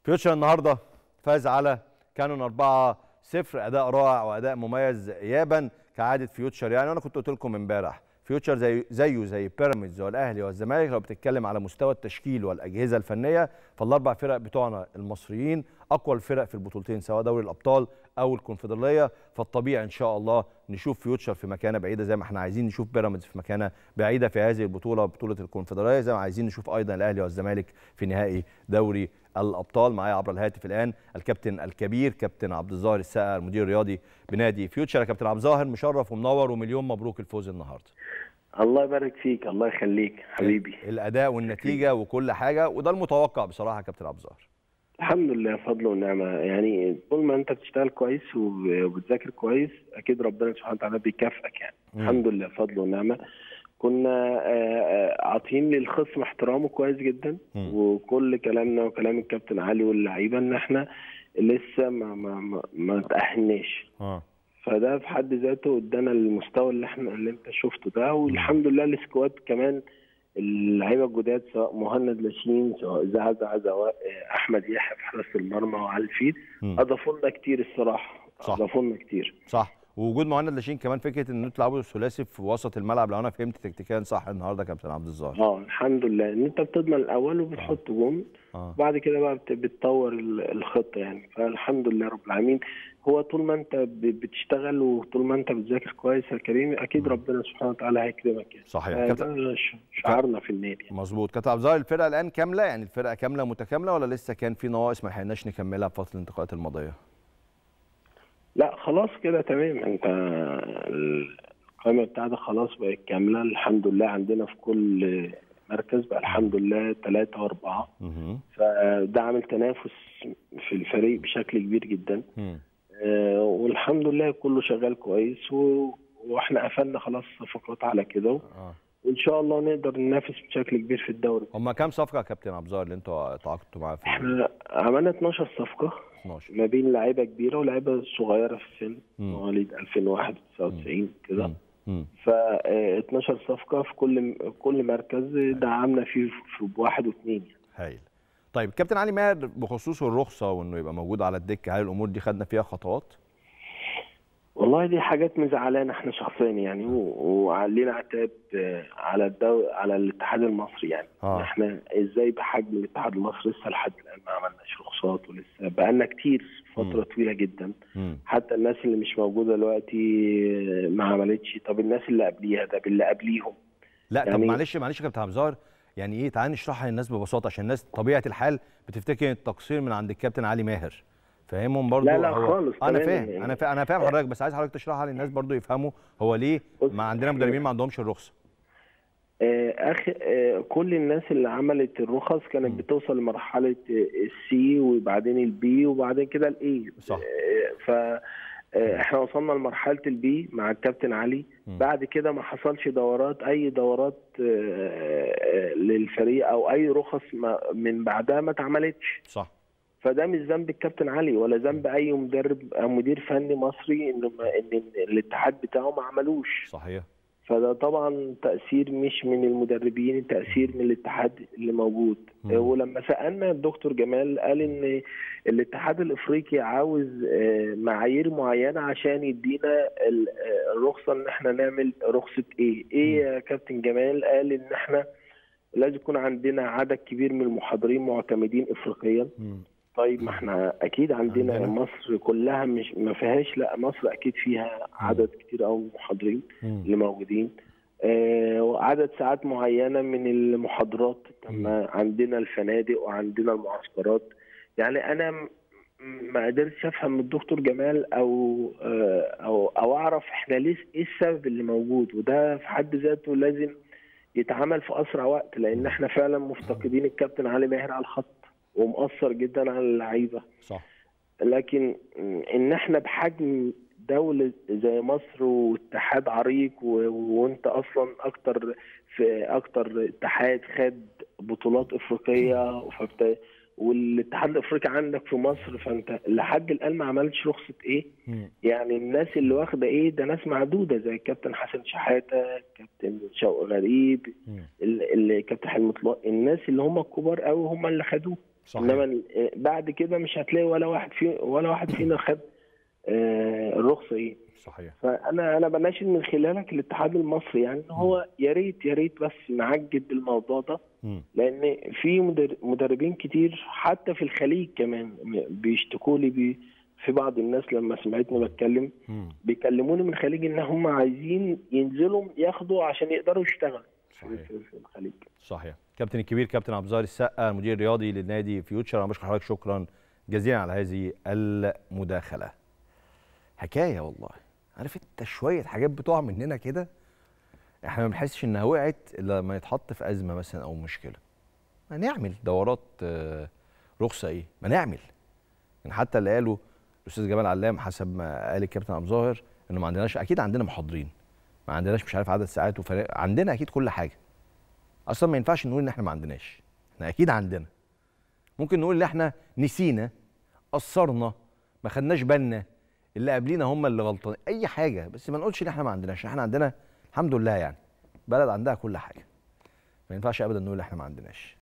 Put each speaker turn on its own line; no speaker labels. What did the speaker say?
فيوتشر النهارده فاز على كانون 4 0 اداء رائع واداء مميز ايابا كعاده فيوتشر يعني وانا كنت قلت لكم امبارح فيوتشر زي زيه زي بيراميدز والاهلي والزمالك لو بتتكلم على مستوى التشكيل والاجهزه الفنيه فالاربع فرق بتوعنا المصريين اقوى الفرق في البطولتين سواء دوري الابطال او الكونفدراليه فالطبيعي ان شاء الله نشوف فيوتشر في مكانه بعيده زي ما احنا عايزين نشوف بيراميدز في مكانه بعيده في هذه البطوله بطوله الكونفدراليه زي ما عايزين نشوف ايضا الاهلي والزمالك في نهائي دوري الابطال معايا عبر الهاتف الان الكابتن الكبير كابتن عبد الظاهر السقا المدير الرياضي بنادي فيوتشر يا كابتن عبد الظاهر مشرف ومنور ومليون مبروك الفوز النهارده
الله يبارك فيك الله يخليك حبيبي
الاداء والنتيجه وكل حاجه وده المتوقع بصراحه يا كابتن عبد الظاهر
الحمد لله فضل ونعمه يعني طول ما انت بتشتغل كويس وبتذاكر كويس اكيد ربنا سبحانه وتعالى بيكافئك يعني م. الحمد لله فضل ونعمه كنا عاطين للخصم احترامه كويس جدا م. وكل كلامنا وكلام الكابتن علي واللعيبه ان احنا لسه ما ما ما, ما تاهلناش
اه
فده في حد ذاته ادانا المستوى اللي احنا اللي انت شفته ده والحمد لله السكواد كمان اللعيبه الجداد سواء مهند لاشين سواء زعزع سواء احمد يحيى في حراسه المرمى وعلي الفيل اضافوا لنا كتير الصراحه
صح.
اضافوا لنا كتير
صح ووجود مهند لاشين كمان فكره ان انتوا تلعبوا ثلاثي في وسط الملعب لو انا فهمت تكتيكيا صح النهارده كابتن عبد الظاهر
اه الحمد لله ان انت بتضمن الاول وبتحط جون
آه.
بعد كده بقى بتطور الخطه يعني فالحمد لله رب العالمين هو طول ما انت بتشتغل وطول ما انت بتذاكر كويس يا كريم اكيد ربنا سبحانه وتعالى هيكرمك يعني
صحيح
آه ده شعارنا في النادي
يعني. مظبوط كابتن عبد الظاهر الفرقه الان كامله يعني الفرقه كامله متكامله ولا لسه كان في نواقص ما لحقناش نكملها في فتره الانتقالات الماضيه؟
لا خلاص كده تمام انت القائمه بتاعتك خلاص بقت كامله الحمد لله عندنا في كل مركز بقى الحمد لله ثلاثة وأربعة فده عامل تنافس في الفريق بشكل كبير جدا آه والحمد لله كله شغال كويس و... واحنا قفلنا خلاص الصفقات على كده
آه.
وان شاء الله نقدر ننافس بشكل كبير في الدوري
هم كام صفقه يا كابتن عبد الظاهر اللي انتوا تعاقدتوا معاها في
احنا عملنا 12 صفقه
12
ما بين لعيبه كبيره ولاعيبه صغيره في السن مواليد 2001 99 كده ف 12 صفقه في كل كل مركز دعمنا فيه في بواحد واثنين
هايل طيب كابتن علي ماهر بخصوص الرخصه وانه يبقى موجود على الدكه هل الامور دي خدنا فيها خطوات؟
والله دي حاجات مزعلانا احنا شخصيا يعني وعلينا عتاب على الدو... على الاتحاد المصري يعني
آه.
احنا ازاي بحجم الاتحاد المصري لسه لحد الان ما عملناش رخصات ولسه بقالنا كتير فتره م. طويله جدا
م.
حتى الناس اللي مش موجوده دلوقتي ما عملتش طب الناس اللي قبليها ده باللي قبليهم
لا يعني طب معلش معلش يا كابتن عبد الظاهر يعني ايه تعال نشرحها للناس ببساطه عشان الناس طبيعه الحال بتفتكر التقصير من عند الكابتن علي ماهر فاهمهم برضو
لا لا
هو
خالص
انا فاهم انا فاهم انا فاهم حضرتك بس عايز حضرتك تشرحها للناس برضو يفهموا هو ليه ما عندنا مدربين ما عندهمش الرخصه
اخ كل الناس اللي عملت الرخص كانت م. بتوصل لمرحله السي وبعدين البي وبعدين كده الاي
صح
ف احنا وصلنا لمرحله البي مع الكابتن علي
م.
بعد كده ما حصلش دورات اي دورات للفريق او اي رخص من بعدها ما اتعملتش
صح
فده مش ذنب الكابتن علي ولا ذنب اي مدرب او مدير فني مصري ان ان الاتحاد بتاعه ما عملوش
صحيح
فده طبعا تاثير مش من المدربين تاثير من الاتحاد اللي موجود
م.
ولما سالنا الدكتور جمال قال ان الاتحاد الافريقي عاوز معايير معينه عشان يدينا الرخصه ان احنا نعمل رخصه ايه ايه يا كابتن جمال قال ان احنا لازم يكون عندنا عدد كبير من المحاضرين معتمدين افريقيا
م.
طيب ما احنا اكيد عندنا,
عندنا.
مصر كلها مش ما فيهاش لا مصر اكيد فيها عدد كتير قوي من المحاضرين
م.
اللي موجودين آه وعدد ساعات معينه من المحاضرات
م.
عندنا الفنادق وعندنا المعسكرات يعني انا ما قدرتش افهم من الدكتور جمال او آه او او اعرف احنا ليه ايه السبب اللي موجود وده في حد ذاته لازم يتعمل في اسرع وقت لان احنا فعلا مفتقدين الكابتن علي ماهر على الخط ومؤثر جدا على اللعيبه
صح
لكن ان احنا بحجم دولة زي مصر واتحاد عريق و... وانت اصلا اكتر في اكتر اتحاد خد بطولات افريقيه فبت... والاتحاد الافريقي عندك في مصر فانت لحد الان ما عملتش رخصه ايه
مم.
يعني الناس اللي واخده ايه ده ناس معدوده زي الكابتن حسن شحاته كابتن شوقي غريب
مم.
ال- ال- كابتن حلمي طلال الناس اللي هم الكبار قوي هم اللي خدوه
صحيح.
انما ال- بعد كده مش هتلاقي ولا واحد في ولا واحد فينا خد آه، الرخصه ايه
صحيح
فانا انا بناشد من خلالك الاتحاد المصري يعني إن هو يا ريت يا ريت بس نعجل بالموضوع ده
مم.
لان في مدر- مدربين كتير حتى في الخليج كمان بيشتكوا لي بي في بعض الناس لما سمعتني بتكلم
مم.
بيكلموني من الخليج ان هم عايزين ينزلوا ياخدوا عشان يقدروا يشتغلوا في,
صحيح.
في, في الخليج
صحيح كابتن الكبير كابتن عبد الظاهر السقا المدير الرياضي للنادي فيوتشر انا بشكر حضرتك شكرا جزيلا على هذه المداخله حكايه والله عارف انت شويه حاجات بتقع مننا كده احنا ما بنحسش انها وقعت الا لما يتحط في ازمه مثلا او مشكله ما نعمل دورات آه، رخصه ايه ما نعمل يعني حتى اللي قاله الاستاذ جمال علام حسب ما قال الكابتن عبد الظاهر انه ما عندناش اكيد عندنا محاضرين ما عندناش مش عارف عدد ساعات وفرق عندنا اكيد كل حاجه اصلا ما ينفعش نقول ان احنا ما عندناش احنا اكيد عندنا ممكن نقول ان احنا نسينا قصرنا ما خدناش بالنا اللي قبلينا هم اللي غلطانين اي حاجه بس ما نقولش ان احنا ما عندناش احنا عندنا الحمد لله يعني بلد عندها كل حاجه ما ينفعش ابدا نقول ان احنا ما عندناش